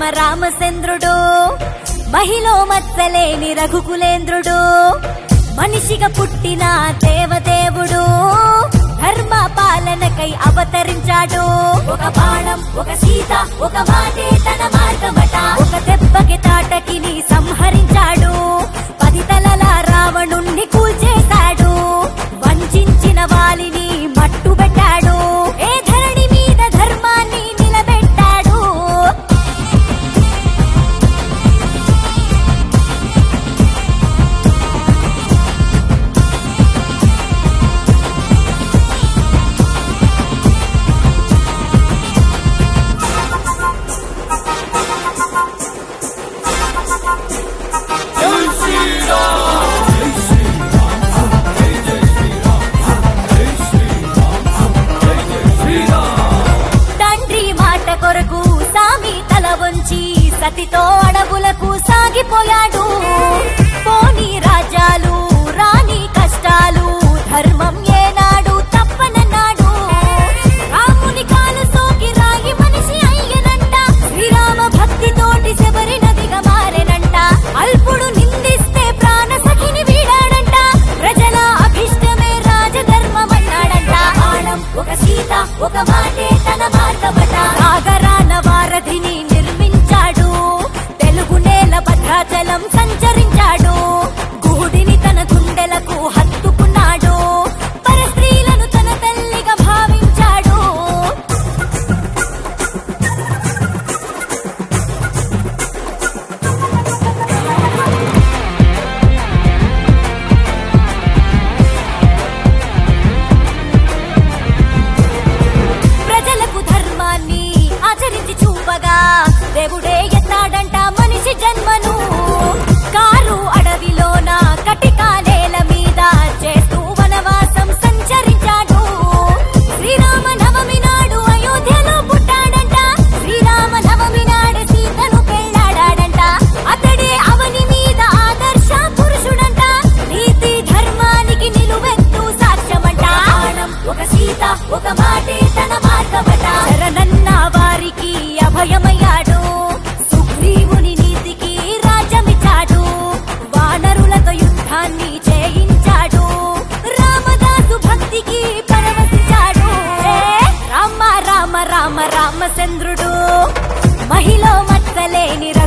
రామచంద్రుడు మహిలో మత్సలేని రఘుకులేంద్రుడు మనిషిగా పుట్టిన దేవదేవుడు ధర్మ పాలనకై అవతరించాడు ఒక బాణం ఒక సీత ఒక మాటే తన మార్గమట ఒక దెబ్బకి తాటకిని సంహరించాడు పది తలల రావణుణ్ణి కూల్చేశాడు వంచిన వాలిని మట్టు పెట్టాడు ఏ ధరణి మీద ధర్మాన్ని నిలబెట్టాడు తండ్రి మాట కొరకు సామి తల వంచి సతితో అడవులకు సాగిపోయాడు పోని రాజ్యాలు రాని కష్టాలు ధర్మం ఏనాడు తప్పనన్నాడు రాముని కాలు సోకి రాయి మనిషి అయ్యనంట శ్రీరామ భక్తితోటి శబరి నదిగా మారెనంట అల్పుడు నిందిస్తే ప్రాణ సఖిని వీడాడంట ప్రజల అభిష్టమే రాజధర్మమన్నాడంట బాణం ఒక సీత ఒక మాటే తన మార్గమట సాగరాన వారధిని నిర్మించాడు తెలుగు నేల భద్రాచలం సంచరించాడు గుడిని తన గుండెలకు హత్తుకున్నాడు పరస్త్రీలను తన తల్లిగా భావించాడు ప్రజలకు ధర్మాన్ని ఆచరించి చూపగా దేవుడే ఎత్తాడంట మనిషి జన్మను కారు అడవిలోన కటిక నేల మీద చేస్తూ వనవాసం సంచరించాడు శ్రీరామ నవమి నాడు అయోధ్యలో పుట్టాడంట శ్రీరామ నవమి నాడు సీతను పెళ్ళాడాడంట అతడే అవని మీద ఆదర్శ పురుషుడంట నీతి ధర్మానికి నిలువెత్తు సాక్ష్యమంట బాణం ఒక సీత ఒక మాటే తన మార్గమట శరణన్న వారికి అభయమయ్యాడు సుగ్రీవుని నీతికి రాజ్యమిచ్చాడు వానరులతో యుద్ధాన్ని చేయించాడు రామదాసు భక్తికి పరవశించాడు ఏ రామ రామ రామ రామచంద్రుడు మహిళ మచ్చలేని